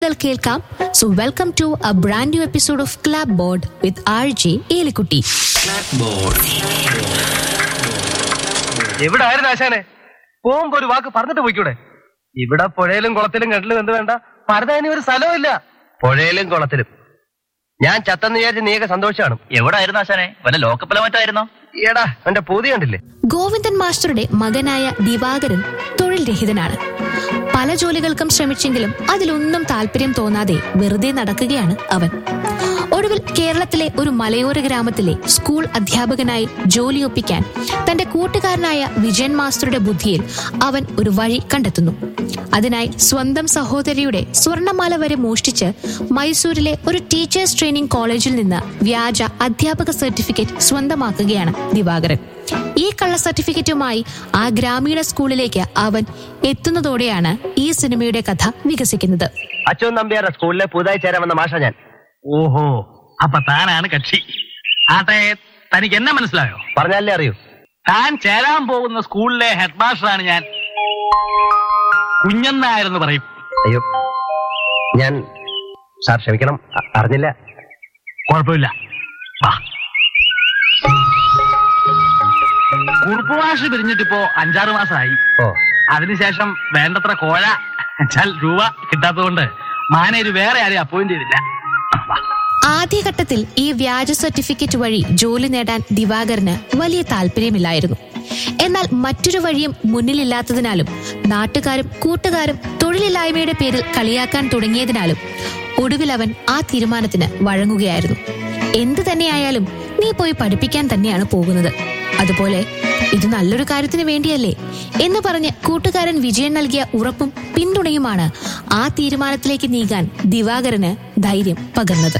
കൾ കേൾക്കാം so welcome to a brand new episode of club board with R J Elikutty എവിടെ ആയിരുന്നു ആശാനെ പോകുമ്പോ ഒരു വാക്ക് പറഞ്ഞിട്ട് പോയിക്കൂടെ ഇവിടെ പുഴയിലും കുളത്തിലും കെട്ടിലും എന്ത് വേണ്ട പരതാനി ഒരു സ്ഥലവും ഇല്ല പുഴയിലും കുളത്തിലും ഞാൻ ചത്തെന്ന് വിചാരിച്ച് നീയൊക്കെ സന്തോഷമാണ് എവിടായിരുന്നു ആശാനെ വല്ല ലോക്കപ്പിലോ മറ്റായിരുന്നോ ഈടാ എന്റെ പൂതി കണ്ടില്ലേ ഗോവിന്ദൻ മാസ്റ്ററുടെ മകനായ ദിവാകരൻ തൊഴിൽ രഹിതനാണ് പല ജോലികൾക്കും ശ്രമിച്ചെങ്കിലും അതിലൊന്നും താല്പര്യം തോന്നാതെ വെറുതെ നടക്കുകയാണ് അവൻ ഒടുവിൽ കേരളത്തിലെ ഒരു മലയോര ഗ്രാമത്തിലെ സ്കൂൾ അധ്യാപകനായി ജോലിയൊപ്പിക്കാൻ തന്റെ കൂട്ടുകാരനായ വിജയൻ മാസ്റ്ററുടെ ബുദ്ധിയിൽ അവൻ ഒരു വഴി കണ്ടെത്തുന്നു അതിനായി സ്വന്തം സഹോദരിയുടെ സ്വർണമാല വരെ മോഷ്ടിച്ച് മൈസൂരിലെ ഒരു ടീച്ചേഴ്സ് ട്രെയിനിംഗ് കോളേജിൽ നിന്ന് വ്യാജ അധ്യാപക സർട്ടിഫിക്കറ്റ് സ്വന്തമാക്കുകയാണ് ദിവാകരൻ ഈ കള്ള സർട്ടിഫിക്കറ്റുമായി ആ ഗ്രാമീണ സ്കൂളിലേക്ക് അവൻ എത്തുന്നതോടെയാണ് ഈ സിനിമയുടെ കഥ വികസിക്കുന്നത് അച്ഛൻ നമ്പ്യാരുടെ സ്കൂളിലെ പുതുതായി ചേരാൻ വന്ന മാഷ ഞാൻ ഓഹോ അപ്പൊ താനാണ് കക്ഷി ആട്ടെ തനിക്ക് എന്നെ മനസ്സിലായോ പറഞ്ഞാലേ അറിയൂ താൻ ചേരാൻ പോകുന്ന സ്കൂളിലെ ഹെഡ് മാസ്റ്ററാണ് ഞാൻ കുഞ്ഞന്നായെന്ന് പറയും അയ്യോ ഞാൻ സാർ ക്ഷമിക്കണം അ- അറിഞ്ഞില്ല കുഴപ്പമില്ല വാ കുറുപ്പ് മാഷ് പിരിഞ്ഞിട്ടിപ്പോ അഞ്ചാറ് മാസമായി ഓ അതിനുശേഷം വേണ്ടത്ര കോഴ ചൽ രൂപ കിട്ടാത്തതുകൊണ്ട് മാനേജ് വേറെ ആരെയും അപ്പോയിന്റ് ചെയ്തില്ല വാ. ആദ്യഘട്ടത്തിൽ ഈ വ്യാജ സർട്ടിഫിക്കറ്റ് വഴി ജോലി നേടാൻ ദിവാകരന് വലിയ താല്പര്യമില്ലായിരുന്നു എന്നാൽ മറ്റൊരു വഴിയും മുന്നിലില്ലാത്തതിനാലും നാട്ടുകാരും കൂട്ടുകാരും തൊഴിലില്ലായ്മയുടെ പേരിൽ കളിയാക്കാൻ തുടങ്ങിയതിനാലും ഒടുവിൽ അവൻ ആ തീരുമാനത്തിന് വഴങ്ങുകയായിരുന്നു എന്തു തന്നെയായാലും നീ പോയി പഠിപ്പിക്കാൻ തന്നെയാണ് പോകുന്നത് അതുപോലെ ഇത് നല്ലൊരു കാര്യത്തിന് വേണ്ടിയല്ലേ എന്ന് പറഞ്ഞ് കൂട്ടുകാരൻ വിജയൻ നൽകിയ ഉറപ്പും പിന്തുണയുമാണ് ആ തീരുമാനത്തിലേക്ക് നീങ്ങാൻ ദിവാകരന് ധൈര്യം പകർന്നത്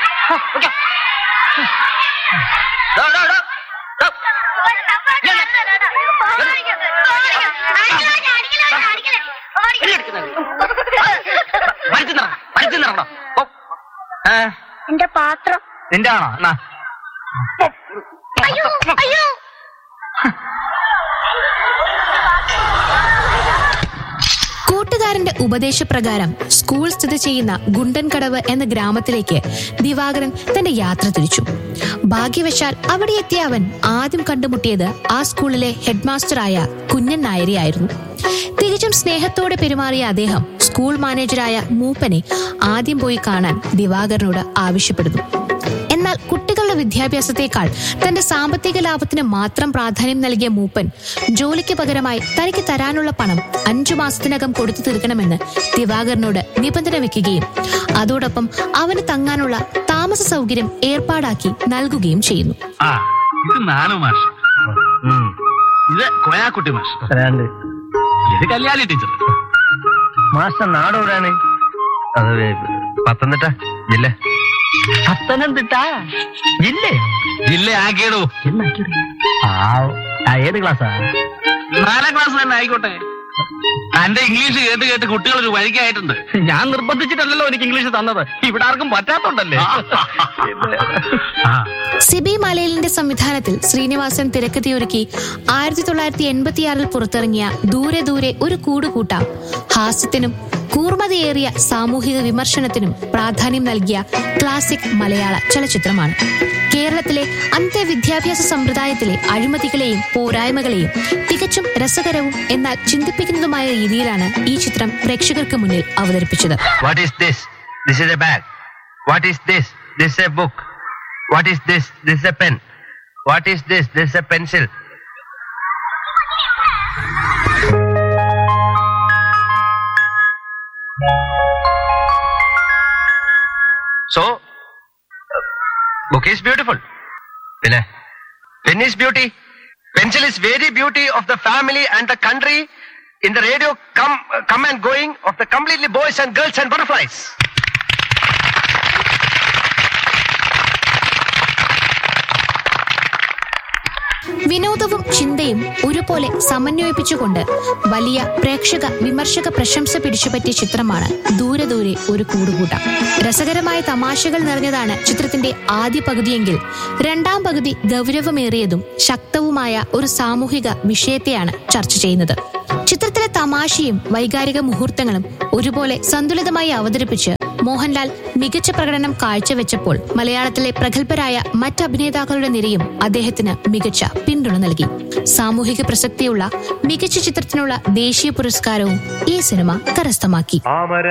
വലിച്ചു നിറ, വലിച്ചു നിറണം. ഓ. ഏ, എന്റെ പാത്രം നിന്റെ ആണോ എന്നാ അയ്യോ അയ്യോ കൂട്ടുകാരന്റെ ഉപദേശപ്രകാരം സ്കൂൾ സ്ഥിതി ചെയ്യുന്ന ഗുണ്ടൻകടവ് എന്ന ഗ്രാമത്തിലേക്ക് ദിവാകരൻ തന്റെ യാത്ര തിരിച്ചു ഭാഗ്യവശാൽ അവിടെ എത്തിയ അവൻ ആദ്യം കണ്ടുമുട്ടിയത് ആ സ്കൂളിലെ ഹെഡ്മാസ്റ്ററായ കുഞ്ഞൻ നായരെയായിരുന്നു തികച്ചും സ്നേഹത്തോടെ പെരുമാറിയ അദ്ദേഹം സ്കൂൾ മാനേജരായ മൂപ്പനെ ആദ്യം പോയി കാണാൻ ദിവാകരനോട് ആവശ്യപ്പെടുന്നു എന്നാൽ കുട്ടികളുടെ വിദ്യാഭ്യാസത്തെക്കാൾ തന്റെ സാമ്പത്തിക ലാഭത്തിന് മാത്രം പ്രാധാന്യം നൽകിയ മൂപ്പൻ ജോലിക്ക് പകരമായി തനിക്ക് തരാനുള്ള പണം അഞ്ചു മാസത്തിനകം കൊടുത്തു തീർക്കണമെന്ന് ദിവാകരനോട് നിബന്ധന വെക്കുകയും അതോടൊപ്പം അവന് തങ്ങാനുള്ള താമസ സൗകര്യം ഏർപ്പാടാക്കി നൽകുകയും ചെയ്യുന്നു ആ ഇത് നാനു മാഷ് ഇത് കോയാക്കുട്ടി മാഷ് ഇത് കല്യാണി ടീച്ചർ മാഷ നാടോടാണ് അത് പത്തനംതിട്ട ജില്ല പത്തനംതിട്ട ജില്ലേ ജില്ല ആക്കിയടോ ഏത് ക്ലാസ്സാ നാലാം ക്ലാസ് തന്നെ ആയിക്കോട്ടെ തന്റെ ഇംഗ്ലീഷ് കേട്ട് കേട്ട് കുട്ടികൾ ഒരു വഴിക്കായിട്ടുണ്ട് ഞാൻ നിർബന്ധിച്ചിട്ടല്ലല്ലോ എനിക്ക് ഇംഗ്ലീഷ് തന്നത് ഇവിടെ ആർക്കും പറ്റാത്തോണ്ടല്ലേ ആ, സിബി മലയിലിന്റെ സംവിധാനത്തിൽ ശ്രീനിവാസൻ തിരക്കഥയൊരുക്കി ആയിരത്തി തൊള്ളായിരത്തി എൺപത്തിയാറിൽ പുറത്തിറങ്ങിയ ദൂരെ ദൂരെ ഒരു കൂടുകൂട്ടാം ഹാസ്യത്തിനും കൂർമ്മതയേറിയ സാമൂഹിക വിമർശനത്തിനും പ്രാധാന്യം നൽകിയ ക്ലാസിക് മലയാള ചലച്ചിത്രമാണ് കേരളത്തിലെ അന്ത്യവിദ്യാഭ്യാസ സമ്പ്രദായത്തിലെ അഴിമതികളെയും പോരായ്മകളെയും തികച്ചും രസകരവും എന്നാൽ ചിന്തിപ്പിക്കുന്നതുമായ രീതിയിലാണ് ഈ ചിത്രം പ്രേക്ഷകർക്ക് മുന്നിൽ അവതരിപ്പിച്ചത് what is this this is a bag what is this this a book what is this this a pen what is this this a pencil so book is beautiful പിന്നെ pen is beauty pencil is very beauty of the family and the country in the radio come uh, come and going of the completely boys and girls and butterflies വിനോദവും ചിന്തയും ഒരുപോലെ സമന്വയിപ്പിച്ചുകൊണ്ട് വലിയ പ്രേക്ഷക വിമർശക പ്രശംസ പിടിച്ചുപറ്റിയ ചിത്രമാണ് ദൂരെ ദൂരെ ഒരു കൂടുകൂട്ടം രസകരമായ തമാശകൾ നിറഞ്ഞതാണ് ചിത്രത്തിന്റെ ആദ്യ പകുതിയെങ്കിൽ രണ്ടാം പകുതി ഗൗരവമേറിയതും ശക്തവുമായ ഒരു സാമൂഹിക വിഷയത്തെയാണ് ചർച്ച ചെയ്യുന്നത് ചിത്രത്തിലെ തമാശയും വൈകാരിക മുഹൂർത്തങ്ങളും ഒരുപോലെ സന്തുലിതമായി അവതരിപ്പിച്ച് മോഹൻലാൽ മികച്ച പ്രകടനം കാഴ്ചവെച്ചപ്പോൾ മലയാളത്തിലെ പ്രഗത്ഭരായ മറ്റ് അഭിനേതാക്കളുടെ നിരയും അദ്ദേഹത്തിന് മികച്ച പിന്തുണ നൽകി സാമൂഹിക പ്രസക്തിയുള്ള മികച്ച ചിത്രത്തിനുള്ള ദേശീയ പുരസ്കാരവും ഈ സിനിമ കരസ്ഥമാക്കി